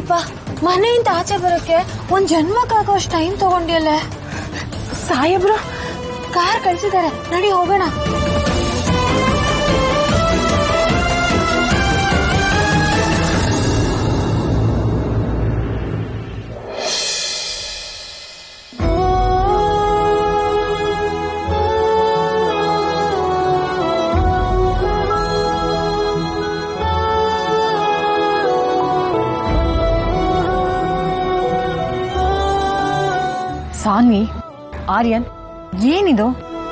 ಯಪ್ಪ ಮನೆಯಿಂದ ಆಚೆ ಬರೋಕೆ ಒಂದ್ ಜನ್ಮಕ್ಕಾಗೋಷ್ಟು ಟೈಮ್ ತಗೊಂಡಿಯಲ್ಲ ಸಾಹೇಬ್ರು ಕಾರ್ ಕಳ್ಸಿದ್ದಾರೆ ನಡಿ ಹೋಗೋಣ ಸಾನ್ವಿ ಆರ್ಯನ್ ಏನಿದು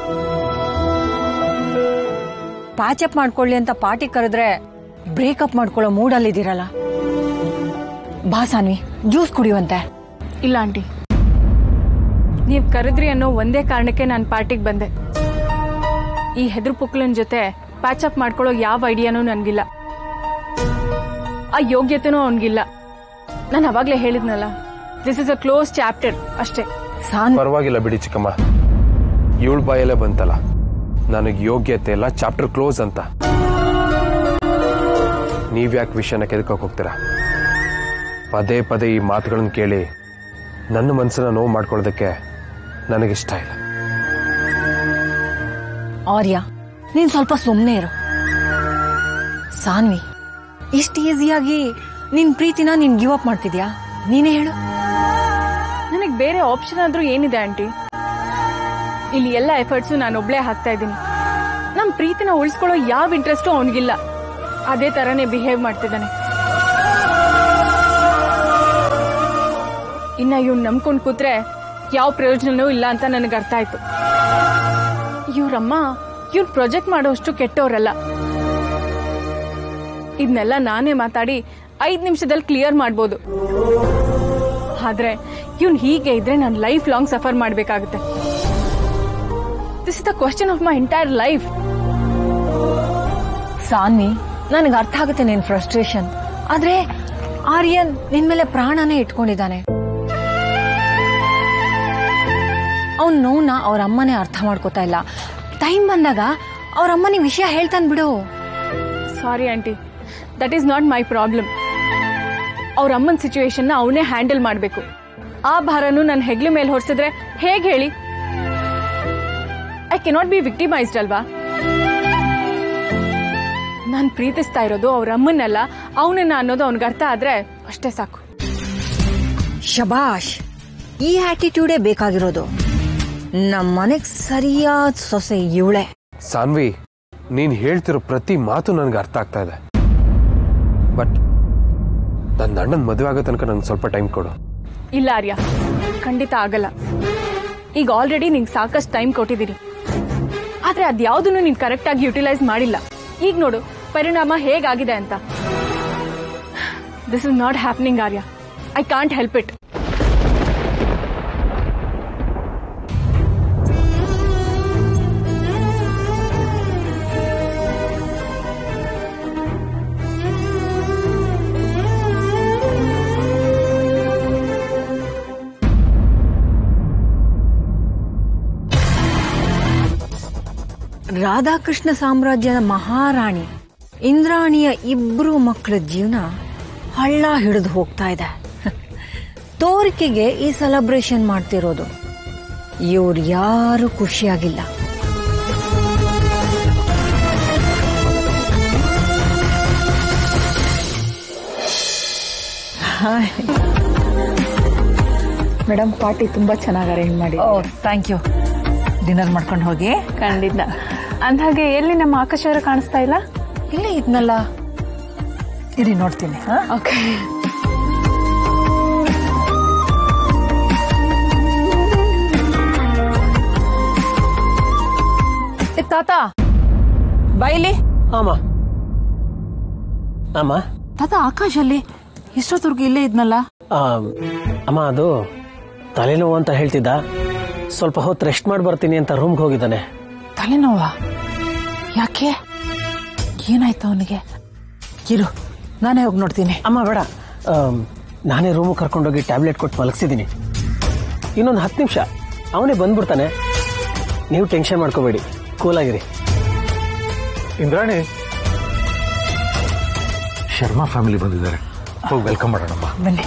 ಪ್ಯಾಚಪ್ ಮಾಡ್ಕೊಳ್ಳಿ ಅಂತ ಪಾರ್ಟಿ ಕರೆದ್ರೆ ಬ್ರೇಕಪ್ ಮಾಡ್ಕೊಳ್ಳೋ ಮೂಡಲ್ಲಿದ್ದೀರಲ್ಲ ಬಾ ಸಾನ್ವಿ ಜ್ಯೂಸ್ ಕುಡಿಯುವಂತೆ ಇಲ್ಲ ಆಂಟಿ ನೀವು ಕರೆದ್ರಿ ಅನ್ನೋ ಒಂದೇ ಕಾರಣಕ್ಕೆ ನಾನು ಪಾರ್ಟಿಗೆ ಬಂದೆ ಈ ಹೆದ್ರು ಪುಕ್ಲನ್ ಜೊತೆ ಪ್ಯಾಚಪ್ ಮಾಡ್ಕೊಳ್ಳೋ ಯಾವ ಐಡಿಯಾನೂ ನನಗಿಲ್ಲ ಆ ಯೋಗ್ಯತೆನೂ ಅವನಿಗಿಲ್ಲ ನಾನು ಅವಾಗಲೇ ಹೇಳಿದ್ನಲ್ಲ this is a close chapter ಅಷ್ಟೇ ಸಾನ್ ಪರವಾಗಿಲ್ಲ ಬಿಡಿ ಚಿಕ್ಕಮ್ಮ ಇವಳ ಬಾಯಲ್ಲೇ ಬಂತಲ್ಲ ನನಗೆ ಯೋಗ್ಯತೆ ಇಲ್ಲ ಚಾಪ್ಟರ್ ಕ್ಲೋಸ್ ಅಂತ ನೀವ್ಯಾಕೆ ವಿಷಯನ ಕೆದಕಕ್ಕೆ ಹೋಗ್ತೀರಾ ಪದೇ ಪದೇ ಈ ಮಾತುಗಳನ್ನ ಕೇಳಿ ನನ್ನ ಮನಸ್ಸನ್ನ ನೋವು ಮಾಡ್ಕೊಳ್ಳೋದಕ್ಕೆ ನನಗಿಷ್ಟ ಇಲ್ಲ ಆರ್ಯ ನೀನ್ ಸ್ವಲ್ಪ ಸುಮ್ಮನೆ ಇರು ಸಾನ್ವಿ ಇಷ್ಟು ಈಸಿಯಾಗಿ ನಿನ್ ಪ್ರೀತಿನ ನೀನ್ ಗಿವ್ ಅಪ್ ಮಾಡ್ತಿದ್ಯಾ ನೀನೇ ಹೇಳು ನನಗೆ ಬೇರೆ ಆಪ್ಷನ್ ಆದ್ರೂ ಏನಿದೆ ಆಂಟಿ ಇಲ್ಲಿ ಎಲ್ಲ ಎಫರ್ಟ್ಸು ನಾನು ಒಬ್ಳೇ ಹಾಕ್ತಾ ಇದ್ದೀನಿ ನಮ್ಮ ಪ್ರೀತಿನ ಉಳಿಸ್ಕೊಳ್ಳೋ ಯಾವ ಇಂಟ್ರೆಸ್ಟು ಅವನಿಗಿಲ್ಲ ಅದೇ ತರನೇ ಬಿಹೇವ್ ಮಾಡ್ತಿದ್ದಾನೆ ಇನ್ನ ಇವ್ನು ನಂಬ್ಕೊಂಡ್ ಕೂತ್ರೆ ಯಾವ ಪ್ರಯೋಜನನೂ ಇಲ್ಲ ಅಂತ ನನಗೆ ಅರ್ಥ ಆಯ್ತು ಇವ್ರಮ್ಮ ಇವ್ರು ಪ್ರೊಜೆಕ್ಟ್ ಮಾಡೋಷ್ಟು ಕೆಟ್ಟವರಲ್ಲ ಇದನ್ನೆಲ್ಲ ನಾನೇ ಮಾತಾಡಿ ಐದ್ ನಿಮಿಷದಲ್ಲಿ ಕ್ಲಿಯರ್ ಮಾಡ್ಬೋದು ಆದ್ರೆ ಇವ್ನ್ ಹೀಗೆ ಇದ್ರೆ ನಾನು ಲೈಫ್ ಲಾಂಗ್ ಸಫರ್ ಮಾಡ್ಬೇಕಾಗುತ್ತೆ this is the question of my entire life Sanvi ನನಗೆ ಅರ್ಥ ಆಗುತ್ತೆ ನಿನ್ ಫ್ರಸ್ಟ್ರೇಷನ್ ಆದ್ರೆ ಆರ್ಯನ್ ನಿನ್ ಮೇಲೆ ಪ್ರಾಣನೇ ಇಟ್ಕೊಂಡಿದ್ದಾನೆ ಅವ್ನ ನೋವ್ನ ಅವ್ರ ಅಮ್ಮನೇ ಅರ್ಥ ಮಾಡ್ಕೋತಾ ಇಲ್ಲ ಟೈಮ್ ಬಂದಾಗ ಅವ್ರ ಅಮ್ಮನಿಗೆ ವಿಷಯ ಹೇಳ್ತಾನ್ ಬಿಡು sorry aunty that is not my problem ಅವ್ರ ಅಮ್ಮನ ಸಿಚುವೇಶನ್ ಅವನೇ ಹ್ಯಾಂಡಲ್ ಮಾಡಬೇಕು ಆ ಭಾರನು ನನ್ನ ಹೆಗ್ಲ ಮೇಲೆ ಹೊರಿಸಿದ್ರೆ ಹೇಗೆ ಹೇಳಿ ಐ ಕೆನಾಟ್ ಬಿ ವಿಕ್ಟಿಮೈಸ್ಡ್ ಅಲ್ವಾ ನಾನು ಪ್ರೀತಿಸ್ತಾ ಇರೋದು ಅವ್ರ ಅಮ್ಮನ್ನಲ್ಲ ಅವನನ್ನ ಅನ್ನೋದು ಅವನಿಗೆ ಅರ್ಥ ಆದ್ರೆ ಅಷ್ಟೇ ಸಾಕು ಶಬಾಷ್ ಈ ಆಟಿಟ್ಯೂಡೇ ಬೇಕಾಗಿರೋದು ನಮ್ಮ ಮನೆಗ್ ಸರಿಯಾದ ಸೊಸೆ ಇವಳೆ ಸಾನ್ವಿ ನೀನ್ ಹೇಳ್ತಿರೋ ಪ್ರತಿ ಮಾತು ನನಗೆ ಅರ್ಥ ಆಗ್ತಾ ಇದೆ ಬಟ್ ನನ್ನ ಅಣ್ಣನ ಮದುವೆ ಆಗೋ ತನಕ ನಂಗೆ ಸ್ವಲ್ಪ ಟೈಮ್ ಕೊಡು ಇಲ್ಲ ಆರ್ಯ ಖಂಡಿತ ಆಗಲ್ಲ ಈಗ ಆಲ್ರೆಡಿ ನಿಂಗೆ ಸಾಕಷ್ಟು ಟೈಮ್ ಕೊಟ್ಟಿದ್ದೀರಿ ಆದ್ರೆ ಅದ್ಯಾವುದನ್ನು ನೀನ್ ಕರೆಕ್ಟ್ ಆಗಿ ಯುಟಿಲೈಸ್ ಮಾಡಿಲ್ಲ ಈಗ ನೋಡು ಪರಿಣಾಮ ಹೇಗಾಗಿದೆ ಅಂತ this is not happening Arya I can't help it Radhakrishna ಸಾಮ್ರಾಜ್ಯದ ಮಹಾರಾಣಿ ಇಂದ್ರಾಣಿಯ ಇಬ್ರು ಮಕ್ಕಳ ಜೀವನ ಹಳ್ಳ ಹಿಡಿದು ಹೋಗ್ತಾ ಇದೆ ತೋರಿಕೆಗೆ ಈ ಸೆಲೆಬ್ರೇಷನ್ ಮಾಡ್ತಿರೋದು ಇವ್ರು ಯಾರು ಖುಷಿಯಾಗಿಲ್ಲ ಮೇಡಮ್ ಪಾರ್ಟಿ ತುಂಬಾ ಚೆನ್ನಾಗಿ ಅರೇಂಜ್ ಮಾಡಿ ಓ ಥ್ಯಾಂಕ್ ಯು ಡಿನ್ನರ್ ಮಾಡ್ಕೊಂಡು ಹೋಗಿ ಖಂಡಿತ ಅಂದ್ಹಾಗೆ ಎಲ್ಲಿ ನಮ್ಮ ಆಕಾಶ ಅವರ ಕಾಣಿಸ್ತಾ ಇಲ್ಲ ಇಲ್ಲೇ ಇದ್ನಲ್ಲ ಇರಿ ನೋಡ್ತೀನಿ ಹಾ ಓಕೆ ಏ, ತಾತ ಬೈಲಿ ಅಮ್ಮ ಅಮ್ಮ ತಾತ ಆಕಾಶ್ ಅಲ್ಲಿ ಇಷ್ಟೊತ್ತವರೆಗೂ ಇಲ್ಲೇ ಇದ್ನಲ್ಲ ಆ, ಅಮ್ಮ ಅದು ತಲೆನೋವು ಅಂತ ಹೇಳ್ತಿದ್ದ ಸ್ವಲ್ಪ ಹೊತ್ತು ರೆಸ್ಟ್ ಮಾಡಿ ಬರ್ತೀನಿ ಅಂತ ರೂಮ್ಗೆ ಹೋಗಿದ್ದಾನೆ ತಲೆನೋವ ಯಾಕೆ ಏನಾಯ್ತು ಅವನಿಗೆ ಇರು ನಾನೇ ಹೋಗಿ ನೋಡ್ತೀನಿ ಅಮ್ಮ ಬೇಡ ಆಮ್, ನಾನೇ ರೂಮ್ ಕರ್ಕೊಂಡೋಗಿ ಟ್ಯಾಬ್ಲೆಟ್ ಕೊಟ್ಟು ಮಲಗಿಸಿದ್ದೀನಿ ಇನ್ನೊಂದು ಹತ್ತು ನಿಮಿಷ ಅವನೇ ಬಂದ್ಬಿಡ್ತಾನೆ ನೀವು ಟೆನ್ಷನ್ ಮಾಡ್ಕೋಬೇಡಿ ಕೂಲ್ ಆಗಿರಿ ಇಂದ್ರಾಣಿ ಶರ್ಮಾ ಫ್ಯಾಮಿಲಿ ಬಂದಿದ್ದಾರೆ ಹೋಗಿ ವೆಲ್ಕಮ್ ಮಾಡೋಣಮ್ಮ ಬನ್ನಿ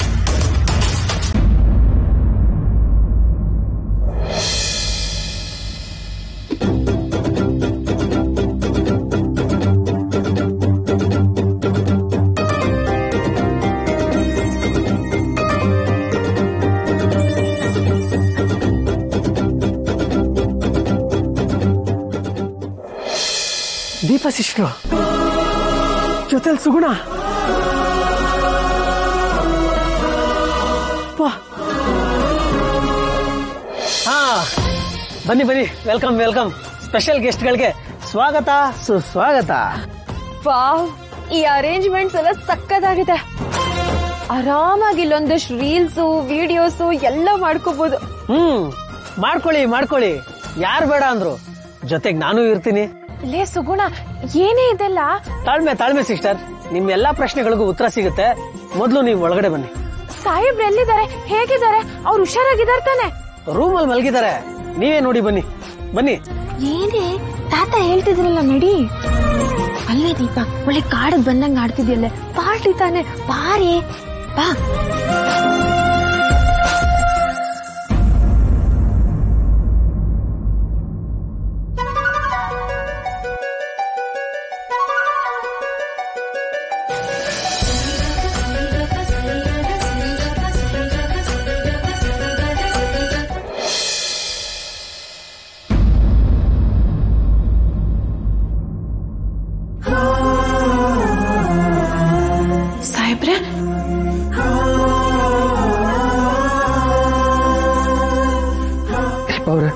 ದೀಪ ಶಿಷ್ರು ಜೊತೆಲಿ ಸುಗುಣ ವಾ. ಹಾ ಬನ್ನಿ ಬನ್ನಿ ವೆಲ್ಕಮ್ ವೆಲ್ಕಮ್ ಸ್ಪೆಷಲ್ ಗೆಸ್ಟ್ಗಳಿಗೆ ಸ್ವಾಗತ ಸುಸ್ವಾಗತ ವಾವ್ ಈ ಅರೇಂಜ್ಮೆಂಟ್ಸ್ ಎಲ್ಲ ಸಕ್ಕತ್ತಾಗಿದೆ ಆರಾಮಾಗಿ ಇಲ್ಲೊಂದಷ್ಟು ರೀಲ್ಸು ವಿಡಿಯೋಸು ಎಲ್ಲ ಮಾಡ್ಕೋಬಹುದು ಹ್ಮ್ ಮಾಡ್ಕೊಳ್ಳಿ ಮಾಡ್ಕೊಳ್ಳಿ ಯಾರು ಬೇಡ ಅಂದ್ರು ಜೊತೆಗೆ ನಾನು ಇರ್ತೀನಿ ಲೇ ಸುಗುಣ ಏನೇ ಇದೆಲ್ಲ ತಾಳ್ಮೆ ತಾಳ್ಮೆ ಸಿಸ್ಟರ್ ನಿಮ್ ಎಲ್ಲಾ ಪ್ರಶ್ನೆಗಳಿಗೂ ಉತ್ತರ ಸಿಗುತ್ತೆ ಮೊದಲು ನೀವು ಒಳಗಡೆ ಬನ್ನಿ ಸಾಹೇಬ್ರು ಎಲ್ಲಿದ್ದಾರೆ ಹೇಗಿದ್ದಾರೆ ಅವ್ರು ಹುಷಾರಾಗಿದ್ದಾರೆ ತಾನೆ ರೂಮಲ್ಲಿ ಮಲಗಿದ್ದಾರೆ ನೀವೇ ನೋಡಿ ಬನ್ನಿ ಬನ್ನಿ ಏನೇ ತಾತ ಹೇಳ್ತಿದ್ರಲ್ಲ ನಡಿ ಅಲ್ಲೇ ದೀಪ ಒಳ್ಳೆ ಕಾಡಿಗೆ ಬಂದಂಗ ಆಡ್ತಿದ್ಯಲ್ಲೇ ಪಾರ್ಟಿ ತಾನೆ ಬಾರಿ ಬಾ ಸಾಹೇಬ್ರೆ ಅವ್ರೆ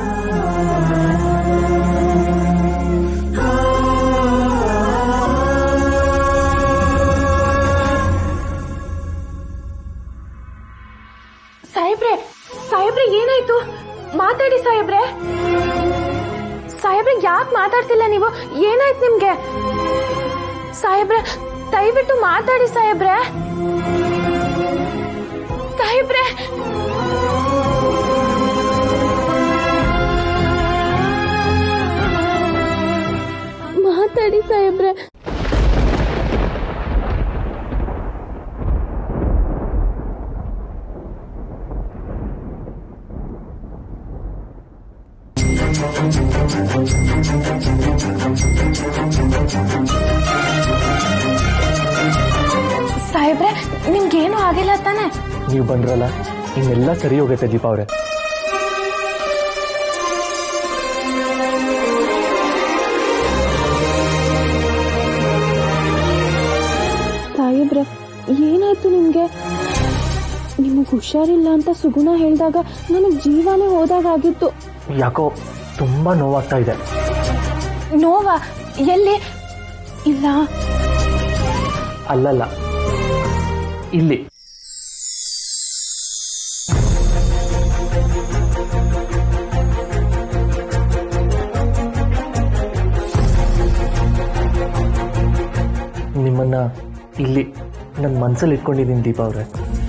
ಸಾಹೇಬ್ರೆ ಸಾಹೇಬ್ರೆ ಏನಾಯ್ತು ಮಾತಾಡಿ ಸಾಹೇಬ್ರೆ ಸಾಹೇಬ್ರೆ ಯಾಕೆ ಮಾತಾಡ್ತಿಲ್ಲ ನೀವು ಏನಾಯ್ತು ನಿಮ್ಗೆ ಸಾಹೇಬ್ರೆ ದಯವಿಟ್ಟು ಮಾತಾಡಿ ಸಾಹೇಬ್ರೆ ಸಾಹೇಬ್ರೆ ಮಾತಾಡಿ ಸಾಹೇಬ್ರೆ ಸಾಹೇಬ್ರೆ ನಿಮ್ಗೇನು ಆಗಿಲ್ಲ ತಾನೆ ನೀವು ಬಂದ್ರಲ್ಲ ಇನ್ನೆಲ್ಲ ಸರಿ ಹೋಗುತ್ತೆ ದೀಪಾ ಅವ್ರೆ ಸಾಹೇಬ್ರೆ ಏನಾಯ್ತು ನಿಮ್ಗೆ ನಿಮಗ್ ಹುಷಾರಿಲ್ಲ ಅಂತ ಸುಗುಣ ಹೇಳಿದಾಗ ನನಗ್ ಜೀವನೇ ಹೋದಾಗ ಆಗಿತ್ತು ಯಾಕೋ ತುಂಬಾ ನೋವಾಗ್ತಾ ಇದೆ ನೋವಾ ಎಲ್ಲಿ ಇಲ್ಲ ಅಲ್ಲಲ್ಲ ಇಲ್ಲಿ ನಿಮ್ಮನ್ನ ಇಲ್ಲಿ ನನ್ನ ಮನ್ಸಲ್ಲಿ ಇಟ್ಕೊಂಡಿದ್ದೀನಿ ದೀಪಾ ಅವ್ರೆ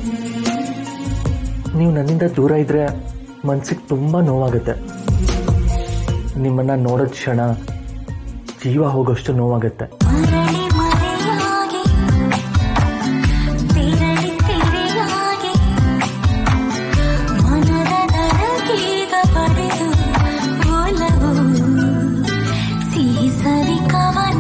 ನೀವು ನನ್ನಿಂದ ದೂರ ಇದ್ರೆ ಮನ್ಸಿಗೆ ತುಂಬಾ ನೋವಾಗುತ್ತೆ ನಿಮ್ಮನ್ನ ನೋಡೋದ್ ಕ್ಷಣ ಜೀವ ಹೋಗೋಷ್ಟು ನೋವಾಗುತ್ತೆ ಮರಳಿ ಮರೆಯಾಗಿ ತಿರಳಿ ತಿರೆಯಾಗಿ ಮನದ ದರಗೀಗ ಪಡೆದು ಒಲವು ಸಿಹಿ ಸರಿ ಕವನ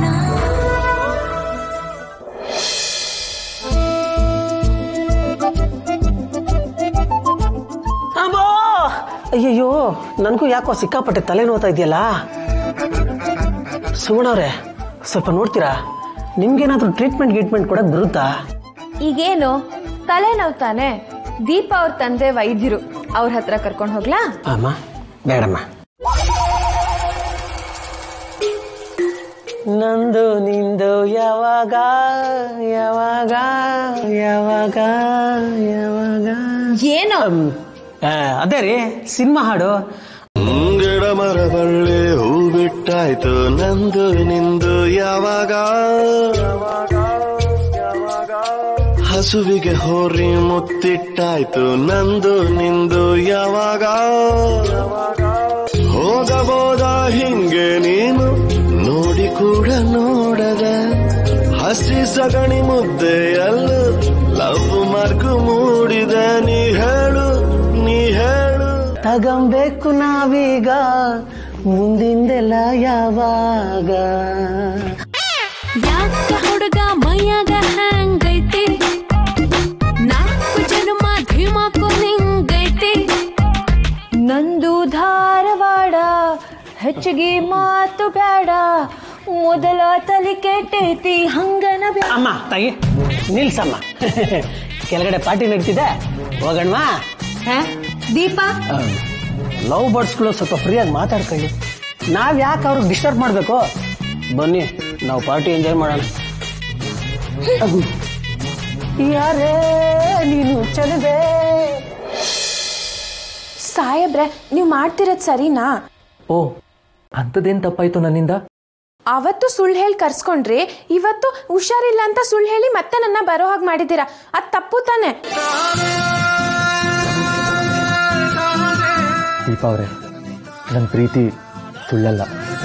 ಅಮ್ಮೋ! ಅಯ್ಯಯ್ಯೋ ನನಗೂ ಯಾಕೋ ಸಿಕ್ಕಾಪಟ್ಟೆ ತಲೆ ನೋತಾ ಇದೆಯಲ್ಲ ಸುಗುಣವ್ರೆ ಸ್ವಲ್ಪ ನೋಡ್ತೀರಾ ನಿಮ್ಗೇನಾದ್ರೂ ಟ್ರೀಟ್ಮೆಂಟ್ ಗೀಟ್ಮೆಂಟ್ ಕೊಡಕ್ ಬರುತ್ತಾ ಈಗೇನು ತಲೆನೋವು ತಾನೆ ದೀಪ ಅವ್ರ ತಂದೆ ವೈದ್ಯರು ಅವ್ರ ಹತ್ರ ಕರ್ಕೊಂಡು ಹೋಗ್ಲಾ ಅಮ್ಮ ಬೇಡಮ್ಮ ನಂದು ನಿಂದು ಯಾವಾಗ ಯಾವಾಗ ಯಾವಾಗ ಯಾವಾಗ ಏನು ಹ್ಮ್. ಆ, ಅದೇ ರೀ ಸಿನಿಮಾ ಹಾಡು ಗಿಡ ಮರ ಬಳ್ಳಿ ಹೂ ಬಿಟ್ಟಾಯ್ತು ನಂದು ನಿಂದು ಯಾವಾಗ ಹಸುವಿಗೆ ಹೋರಿ ಮುತ್ತಿಟ್ಟಾಯ್ತು ನಂದು ನಿಂದು ಯಾವಾಗ ಹೋದ ಬೋದ ಹಿಂಗೆ ನೀನು ನೋಡಿ ಕೂಡ ನೋಡದ ಹಸಿ ಸಗಣಿ ಮುದ್ದೆಯಲ್ಲೂ ಲವ್ ಮಾರ್ಕ್ ಮೂಡಿದೆ ನೀ ಹೇಳು ನೀ ಹೇಳು ತಗಂಬೇಕು ನಾವೀಗ ಮುಂದಿಂದೆಲ್ಲ ಯಾವಾಗ ಯಾಕ ಹುಡುಗ ಮೈಯಾಗ ಹ್ಯಾಂಗೈತಿ ನಾಲ್ಕು ಜನ್ಮ ಧಿಮಾಕು ನಿಂಗೈತಿ ನಂದು ಧಾರವಾಡ ಹೆಚ್ಚಿಗೆ ಮಾತು ಬೇಡ ಮೊದಲ ತಲೆ ಕೆಟ್ಟೈತಿ ಹಂಗನ ಬ್ಯಾ- ಅಮ್ಮ ತಾಯಿ ನಿಲ್ಸಮ್ಮ ಕೆಳಗಡೆ ಪಾರ್ಟಿ ನಡೀತಿದೆ ಹೋಗಣ್ವಾ ದೀಪ ಲವ್ ಬರ್ಡ್ಸ್ಗಳು ಸ್ವಲ್ಪ ಫ್ರೀಯಾಗಿ ಮಾತಾಡ್ಕೊಳ್ಳಿ ನಾವ್ ಯಾಕೆ ಅವ್ರಿಗೆ ಡಿಸ್ಟರ್ಬ್ ಮಾಡಬೇಕು ಬನ್ನಿ ನಾವು ಪಾರ್ಟಿ ಎಂಜಾಯ್ ಮಾಡೋಣ ಯಾರೇ ನೀನು ಚಲದೆ ಸಾಹೇಬ್ರೆ ನೀವು ಮಾಡ್ತಿರೋದು ಸರಿನಾ ಓ ಅಂಥದ್ದೇನು ತಪ್ಪಾಯ್ತು ನನ್ನಿಂದ ಅವತ್ತು ಸುಳ್ಳು ಹೇಳಿ ಕರ್ಸ್ಕೊಂಡ್ರಿ ಇವತ್ತು ಹುಷಾರಿಲ್ಲ ಅಂತ ಸುಳ್ಳು ಹೇಳಿ ಮತ್ತೆ ನನ್ನ ಬರೋ ಹಾಗೆ ಮಾಡಿದ್ದೀರಾ ಅದು ತಪ್ಪು ತಾನೆ ದೀಪ ಅವರೇ ನನ್ನ ಪ್ರೀತಿ ಸುಳ್ಳಲ್ಲ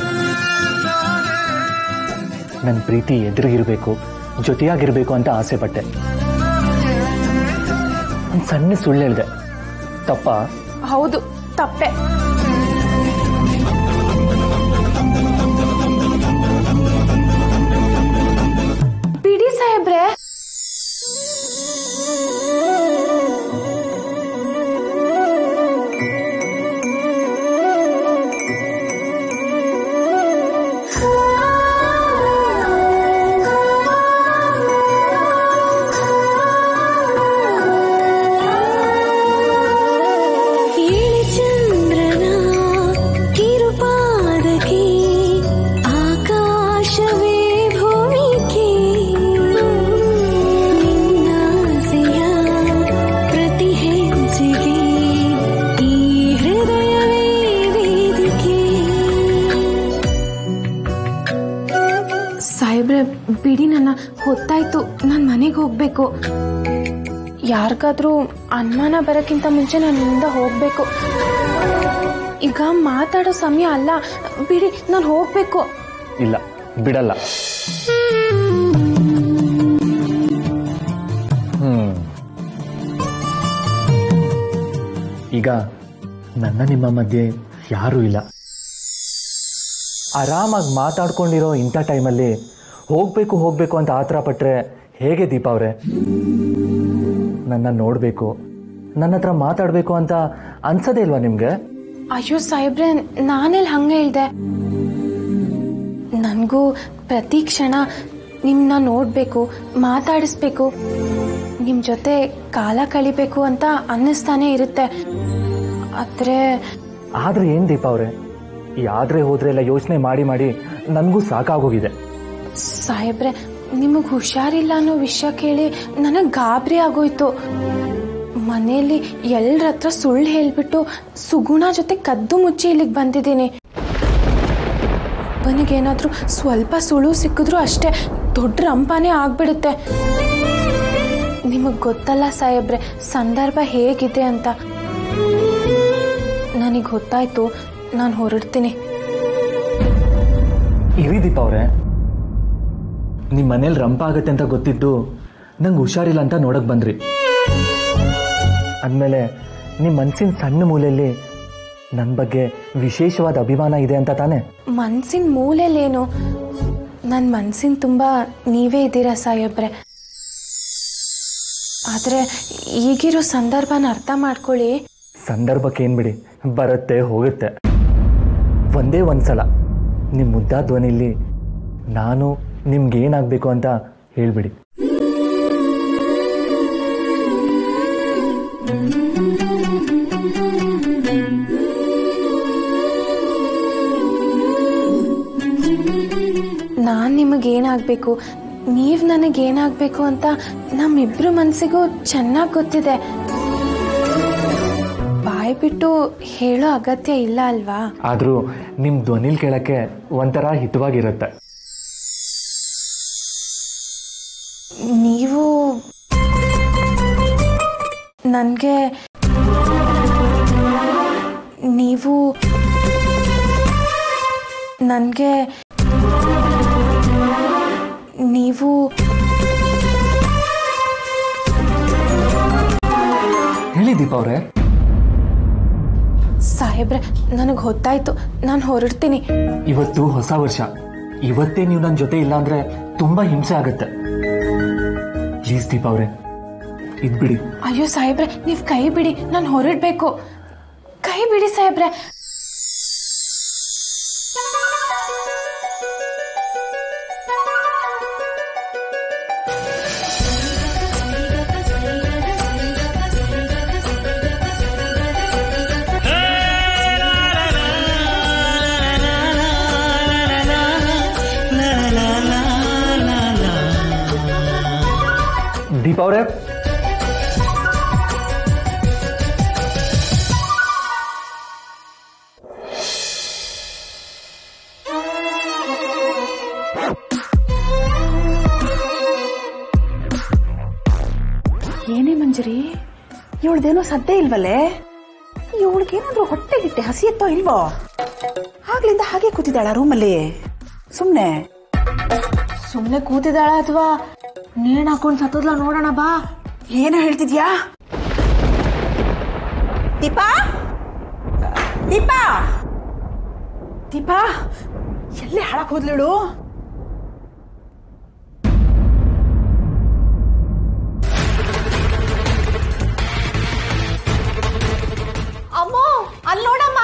ನನ್ನ ಪ್ರೀತಿ ಎದುರಿಗಿರ್ಬೇಕು ಜೊತೆಯಾಗಿರ್ಬೇಕು ಅಂತ ಆಸೆ ಪಟ್ಟೆ ಒಂದು ಸಣ್ಣ ಸುಳ್ಳು ಹೇಳಿದೆ ತಪ್ಪ ಹೌದು ತಪ್ಪೆ ಬಿಡಿ ಸಾಹೇಬ್ರೆ ಏಳು ಚಂದ್ರನ ಕಿರುಪಾದಕ್ಕೆ ಆಕಾಶವೇ ಭೂಮಿಗೆ ನಿನ್ನಾಸೆಯ ಪ್ರತಿ ಹೆಜ್ಜೆಗೆ ಈ ಹೃದಯವೇ ವೇದಿಕೆ ಸಾಹೇಬ್ರೆ ಬಿಡಿ ನನ್ನ ಹೊತ್ತಾಯ್ತು ನಾನು ಮನೆಗೆ ಹೋಗ್ಬೇಕು ಯಾರಿಗಾದ್ರೂ ಅನುಮಾನ ಬರೋಕ್ಕಿಂತ ಮುಂಚೆ ನಾನು ಇಲ್ಲಿಂದ ಹೋಗ್ಬೇಕು ಈಗ ಮಾತಾಡೋ ಸಮಯ ಅಲ್ಲ ಬಿಡಿ ನಾನು ಹೋಗ್ಬೇಕು ಇಲ್ಲ ಬಿಡಲ್ಲ ಹ್ಮ್ ಈಗ ನನ್ನ ನಿಮ್ಮ ಮಧ್ಯೆ ಯಾರೂ ಇಲ್ಲ ಆರಾಮಾಗಿ ಮಾತಾಡ್ಕೊಂಡಿರೋ ಇಂಥ ಟೈಮಲ್ಲಿ ಹೋಗ್ಬೇಕು ಹೋಗ್ಬೇಕು ಅಂತ ಆತರ ಪಟ್ರೆ ಹೇಗೆ ದೀಪ ಅವ್ರೆ ನನ್ನ ನೋಡಬೇಕು ನನ್ನ ಹತ್ರ ಮಾತಾಡಬೇಕು ಅಂತ ಅನ್ಸದೇ ಇಲ್ವಾ ನಿಮ್ಗೆ ಅಯ್ಯೋ ಸಾಹೇಬ್ರೆ ನಾನೆಲ್ಲಿ ಹಂಗೆ ಹೇಳ್ದೆ ನನಗೂ ಪ್ರತಿ ಕ್ಷಣ ನಿಮ್ಮನ್ನ ನೋಡಬೇಕು ಮಾತಾಡಿಸ್ಬೇಕು ನಿಮ್ಮ ಜೊತೆ ಕಾಲ ಕಳಿಬೇಕು ಅಂತ ಅನ್ನಿಸ್ತಾನೆ ಇರುತ್ತೆ ಆದರೆ ಆದ್ರೆ ಏನ್ ದೀಪ ಅವ್ರೆ ಈ ಆದ್ರೆ ಹೋದ್ರೆ ಎಲ್ಲ ಯೋಚನೆ ಮಾಡಿ ಮಾಡಿ ನನಗೂ ಸಾಕಾಗೋಗಿದೆ ಸಾಹೇಬ್ರೆ ನಿಮಗೆ ಹುಷಾರಿಲ್ಲ ಅನ್ನೋ ವಿಷಯ ಕೇಳಿ ನನಗೆ ಗಾಬರಿ ಆಗೋಯ್ತು ಮನೆಯಲ್ಲಿ ಎಲ್ಲರ ಹತ್ರ ಸುಳ್ಳು ಹೇಳ್ಬಿಟ್ಟು ಸುಗುಣ ಜೊತೆ ಕದ್ದು ಮುಚ್ಚಿ ಇಲ್ಲಿಗೆ ಬಂದಿದ್ದೀನಿ ಅವನಿಗೇನಾದ್ರೂ ಸ್ವಲ್ಪ ಸುಳು ಸಿಕ್ಕಿದ್ರು ಅಷ್ಟೇ ದೊಡ್ಡ ರಂಪಾನೇ ಆಗ್ಬಿಡುತ್ತೆ ನಿಮಗೆ ಗೊತ್ತಲ್ಲ ಸಾಹೇಬ್ರೆ ಸಂದರ್ಭ ಹೇಗಿದೆ ಅಂತ ನನಗೆ ಗೊತ್ತಾಯ್ತು ನಾನು ಹೊರಡ್ತೀನಿ ಇರಿ ದೀಪ ಅವ್ರೆ ನಿಮ್ಮ ಮನೇಲಿ ರಂಪ ಆಗತ್ತೆ ಅಂತ ಗೊತ್ತಿದ್ದು ನಂಗೆ ಹುಷಾರಿಲ್ಲ ಅಂತ ನೋಡಕ್ ಬಂದ್ರಿ ಅಂದಮೇಲೆ ನಿಮ್ಮ ಮನ್ಸಿನ ಸಣ್ಣ ಮೂಲೆಯಲ್ಲಿ ನನ್ನ ಬಗ್ಗೆ ವಿಶೇಷವಾದ ಅಭಿಮಾನ ಇದೆ ಅಂತ ತಾನೆ ಮನ್ಸಿನ ಮೂಲೆಯಲ್ಲೇನು ನನ್ನ ಮನ್ಸಿನ ತುಂಬ ನೀವೇ ಇದ್ದೀರಾ ಸಾಹೇಬ್ರೆ ಆದರೆ ಈಗಿರೋ ಸಂದರ್ಭನ ಅರ್ಥ ಮಾಡ್ಕೊಳ್ಳಿ ಸಂದರ್ಭಕ್ಕೆ ಏನ್ ಬಿಡಿ ಬರುತ್ತೆ ಹೋಗುತ್ತೆ ಒಂದೇ ಒಂದ್ಸಲ ನಿಮ್ಮ ಮುದ್ದಾ ಧ್ವನಿಲಿ ನಾನು ನಿಮ್ಗೆ ಏನಾಗಬೇಕು ಅಂತ ಹೇಳ್ಬಿಡಿ ನಾನು ನಿಮಗೇನಾಗಬೇಕು ನೀವು ನನಗೇನಾಗಬೇಕು ಅಂತ ನಮ್ಮಿಬ್ರು ಮನಸ್ಸಿಗೂ ಚೆನ್ನಾಗಿ ಗೊತ್ತಿದೆ ಬಾಯ್ ಬಿಟ್ಟು ಹೇಳೋ ಅಗತ್ಯ ಇಲ್ಲ ಅಲ್ವಾ ಆದರೂ ನಿಮ್ಮ ಧ್ವನಿಲ್ ಕೇಳಕ್ಕೆ ಒಂಥರ ಹಿತವಾಗಿರುತ್ತೆ ನೀವು ನನಗೆ ನೀವು ನನಗೆ ನೀವು ದೀಪ ಅವರೇ ಸಾಹೇಬ್ರೆ ನನಗೆ ಹೊತ್ತಾಯ್ತು ನಾನು ಹೊರಡ್ತೀನಿ ಇವತ್ತು ಹೊಸ ವರ್ಷ ಇವತ್ತೇ ನೀವು ನನ್ನ ಜೊತೆ ಇಲ್ಲ ಅಂದ್ರೆ ತುಂಬಾ ಹಿಂಸೆ ಆಗತ್ತೆ ಪ್ಲೀಸ್ ದೀಪ ಅವರೇ ಇದ್ಬಿಡಿ ಅಯ್ಯೋ ಸಾಹೇಬ್ರೆ ನೀವು ಕೈ ಬಿಡಿ ನಾನು ಹೊರಡ್ಬೇಕು ಕೈ ಬಿಡಿ ಸಾಹೇಬ್ರೆ ದೀಪ ಅವರೇ ಏನೇ ಮಂಜರಿ ಇವಳ್ದೇನೋ ಸದ್ದೆ ಇಲ್ವಲ್ಲೇ ಇವಳಿಗೇನಾದ್ರೂ ಹೊಟ್ಟೆಗಿಟ್ಟೆ ಹಸಿಯತ್ತೋ ಇಲ್ವೋ ಆಗ್ಲಿಂದ ಹಾಗೆ ಕೂತಿದ್ದಾಳ ರೂಮಲ್ಲಿ ಸುಮ್ನೆ ಸುಮ್ಮನೆ ಕೂತಿದ್ದಾಳ ಅಥವಾ ನೇಣ್ ಹಾಕೊಂಡು ಸತ್ತೋದ್ಲ ನೋಡೋಣ ಬಾ ಏನೋ ಹೇಳ್ತಿದ್ಯಾ ದೀಪಾ ದೀಪಾ ದೀಪಾ ಎಲ್ಲೇ ಹಾಳಕ್ ಹೋದ್ಲಿಳು ಅಮ್ಮೋ ಅಲ್ಲಿ ನೋಡಮ್ಮ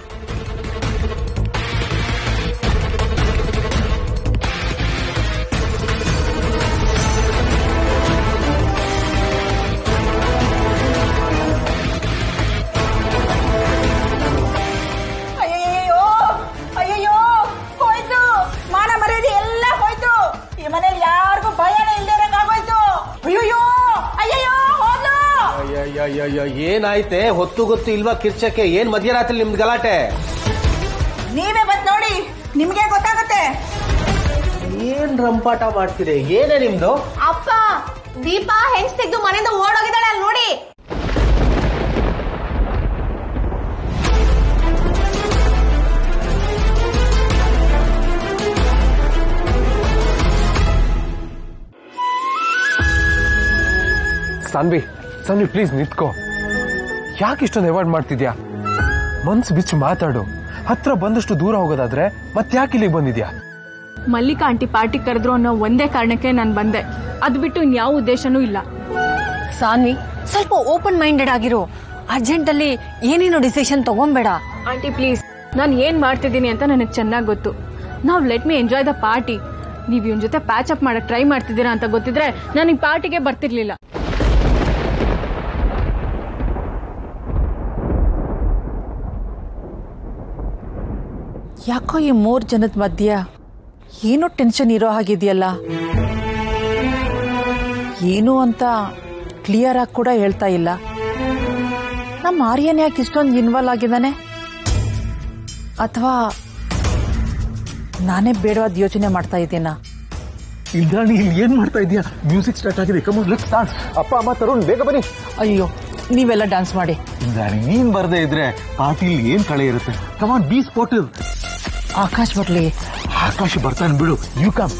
ಅಯ್ಯಯ್ಯೋ ಅಯ್ಯಯ್ಯೋ ಹೋಯ್ತು ಮಾನ ಮರ್ಯಾದೆ ಎಲ್ಲ ಹೋಯ್ತು ಈ ಮನೇಲಿ ಯಾರಿಗೂ ಭಯನೇ ಇಲ್ದಿರಂಗಾಗೋಯ್ತು ಅಯ್ಯಯ್ಯೋ ಅಯ್ಯಯ್ಯೋ ಹೋದ್ಲು ಅಯ್ಯಯ್ಯಯ್ಯಯ್ಯೋ ಏನಾಯ್ತೆ ಹೊತ್ತು ಗೊತ್ತು ಇಲ್ವಾ ಕಿರ್ಚಕ್ಕೆ ಏನ್ ಮಧ್ಯರಾತ್ರಿ ನಿಮ್ದು ಗಲಾಟೆ ನೀವೇ ಬಂದ್ ನೋಡಿ ನಿಮ್ಗೆ ಗೊತ್ತಾಗುತ್ತೆ ಏನ್ ರಂಪಾಟ ಮಾಡ್ತೀರಿ ಏನೇ ನಿಮ್ದು ಅಪ್ಪ ದೀಪಾ ಹೆಂಗ್ ತೆಗ್ದು ಮನೆಯಿಂದ ಓಡೋಗಿದ್ದಾಳೆ ಅಲ್ಲಿ ನೋಡಿ ಸಾನ್ವಿ ಸಾನ್ವಿ ಪ್ಲೀಸ್ ನಿಂತ್ಕೋ ಯಾಕೆ ಇಷ್ಟೊಂದು ಅವಾಯ್ಡ್ ಮಾಡ್ತಿದ್ಯಾ ಮನ್ಸು ಬಿಚ್ಚು ಮಾತಾಡು ಹತ್ರ ಬಂದಷ್ಟು ದೂರ ಹೋಗೋದಾದ್ರೆ ಮತ್ತೆ ಯಾಕೆ ಇಲ್ಲಿಗೆ ಬಂದಿದ್ಯಾ ಮಲ್ಲಿಕಾ ಆಂಟಿ ಪಾರ್ಟಿ ಕರೆದ್ರು ಅನ್ನೋ ಒಂದೇ ಕಾರಣಕ್ಕೆ ನಾನು ಬಂದೆ ಅದು ಬಿಟ್ಟು ಇನ್ಯಾವ ಉದ್ದೇಶನೂ ಇಲ್ಲ ಸಾನ್ವಿ ಸ್ವಲ್ಪ ಓಪನ್ ಮೈಂಡೆಡ್ ಆಗಿರು ಅರ್ಜೆಂಟ್ ಅಲ್ಲಿ ಏನೇನೋ ಡಿಸಿಷನ್ ತಗೊಂಬೇಡ ಆಂಟಿ ಪ್ಲೀಸ್ ನಾನು ಏನ್ ಮಾಡ್ತಿದ್ದೀನಿ ಅಂತ ನನಗೆ ಚೆನ್ನಾಗಿ ಗೊತ್ತು ನಾವು let me enjoy the party ನೀವು ಇವನ್ ಜೊತೆ ಪ್ಯಾಚ್ ಅಪ್ ಮಾಡಕ್ ಟ್ರೈ ಮಾಡ್ತಿದ್ದೀರಾ ಅಂತ ಗೊತ್ತಿದ್ರೆ ನಾನು ಈ ಪಾರ್ಟಿಗೆ ಬರ್ತಿರ್ಲಿಲ್ಲ ಯಾಕೋ ಈ ಮೂರ್ ಜನದ ಮಧ್ಯ ಏನೋ ಟೆನ್ಷನ್ ಇರೋ ಹಾಗಿದೆಯಲ್ಲ ಏನು ಅಂತ ಕ್ಲಿಯರ್ ಆಗಿ ಕೂಡ ಹೇಳ್ತಾ ಇಲ್ಲ ನಮ್ಮ ಆರ್ಯನ್ ಯಾಕೆ ಇಷ್ಟೊಂದು ಇನ್ವಾಲ್ವ್ ಆಗಿದ್ದಾನೆ ಅಥವಾ ನಾನೇ ಬೇಡವಾದ ಯೋಚನೆ ಮಾಡ್ತಾ ಇದ್ದೀನಾ ಇಂದ್ರಾಣಿ ಇಲ್ಲಿ ಏನ್ ಮಾಡ್ತಾ ಇದೀಯಾ ಮ್ಯೂಸಿಕ್ ಸ್ಟಾರ್ಟ್ ಆಗಿದೆ ಕಮ್ ಲೆಟ್ಸ್ ಡಾನ್ಸ್ ಅಪ್ಪ ಅಮ್ಮ ತರುಣ್ ಬೇಗ ಬನ್ನಿ ಅಯ್ಯೋ ನೀವೆಲ್ಲ ಡ್ಯಾನ್ಸ್ ಮಾಡಿ ಇಂದ್ರಾಣಿ ನೀನ್ ಬರ್ದೇ ಇದ್ರೆ ಪಾರ್ಟಿಲಿ ಏನ್ ಕಳೆ ಇರುತ್ತೆ ಕಮಾನ್ ಬಿ ಸ್ಪೋರ್ಟಿವ್ ಆಕಾಶ್ ಬರ್ಲಿ ಆಕಾಶ ಬರ್ತಾನೆ ಬಿಡು ಯು ಕಮ್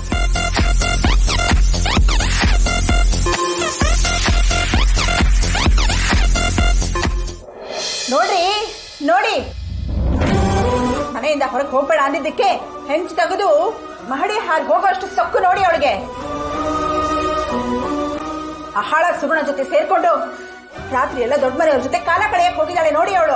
ನೋಡ್ರಿ ನೋಡಿ ಮನೆಯಿಂದ ಹೊರಗೆ ಹೋಗ್ಬೇಡ ಅಂದಿದ್ದಕ್ಕೆ ಹೆಂಚು ತೆಗೆದು ಮಹಡಿ ಹಾರಿ ಹೋಗೋಷ್ಟು ಸೊಕ್ಕು ನೋಡಿ ಅವಳಿಗೆ ಆ ಹಾಳ ಸುಗುಣ ಜೊತೆ ಸೇರ್ಕೊಂಡು ರಾತ್ರಿ ಎಲ್ಲ ದೊಡ್ಡ ಮನೆಯವ್ರ ಜೊತೆ ಕಾಲ ಕಳೆಯಕ್ ಹೋಗಿದ್ದಾಳೆ ನೋಡಿ ಅವಳು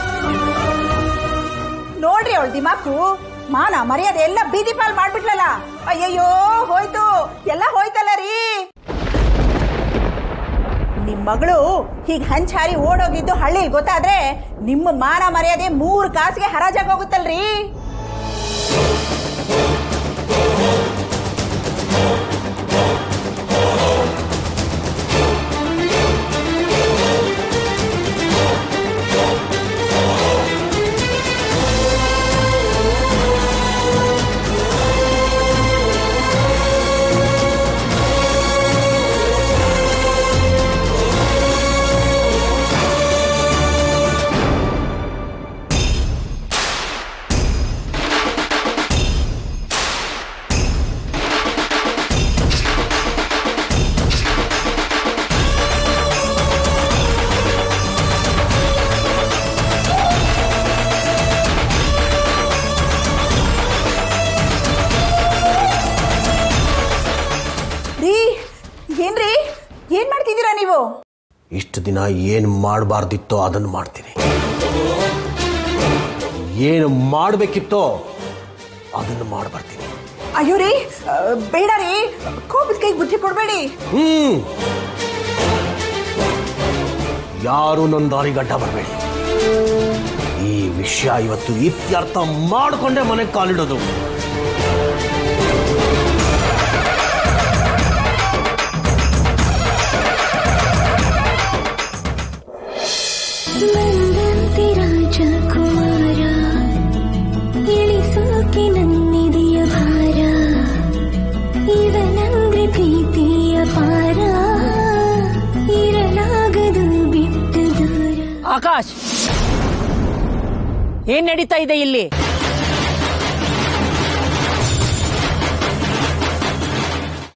ನೋಡ್ರಿ ಅವಳು ದಿಮಾಕು ಮಾನ ಮರ್ಯಾದೆ ಎಲ್ಲ ಬೀದಿ ಪಾಲ್ ಮಾಡ್ಬಿಟ್ಲಲ್ಲ ಅಯ್ಯಯ್ಯೋ ಹೋಯ್ತು ಎಲ್ಲ ಹೋಯ್ತಲ್ಲ ರೀ ನಿಮ್ ಮಗಳು ಹೀಗ್ ಹಂಚ್ ಹಾರಿ ಓಡೋಗಿದ್ದು ಹಳ್ಳಿ ಗೊತ್ತಾದ್ರೆ ನಿಮ್ಮ ಮಾನ ಮರ್ಯಾದೆ ಮೂರ್ ಕಾಸಿಗೆ ಹರಾಜಾಗ್ ಹೋಗುತ್ತಲ್ರಿ ಇಷ್ಟು ದಿನ ಏನು ಮಾಡಬಾರ್ದಿತ್ತೋ ಅದನ್ನು ಮಾಡ್ತೀನಿ ಏನು ಮಾಡಬೇಕಿತ್ತೋ ಅದನ್ನು ಮಾಡ್ಬರ್ತೀನಿ ಅಯ್ಯೋ ರೀ ಆ, ಬೇಡ ರೀ ಕೋಪದ ಕೈಗೆ ಬುದ್ಧಿ ಕೊಡಬೇಡಿ ಹ್ಮ್ ಯಾರು ನನ್ನ ದಾರಿಗೆ ಅಡ್ಡ ಬರಬೇಡಿ ಈ ವಿಷಯ ಇವತ್ತು ಇತ್ಯರ್ಥ ಮಾಡಿಕೊಂಡೇ ಮನೆಗೆ ಕಾಲಿಡೋದು ಬಂದಂತೆ ರಾಜಕುಮಾರ ಇಳಿಸೋಕೆ ನನ್ನಿದೆಯ ಭಾರ ಇವನಂದ್ರೆ ಪ್ರೀತಿಯ ಪಾರ ಇರಲಾಗದು ಬಿಟ್ಟು ದೂರ ಆಕಾಶ್ ಏನ್ ನಡೀತಾ ಇದೆ ಇಲ್ಲಿ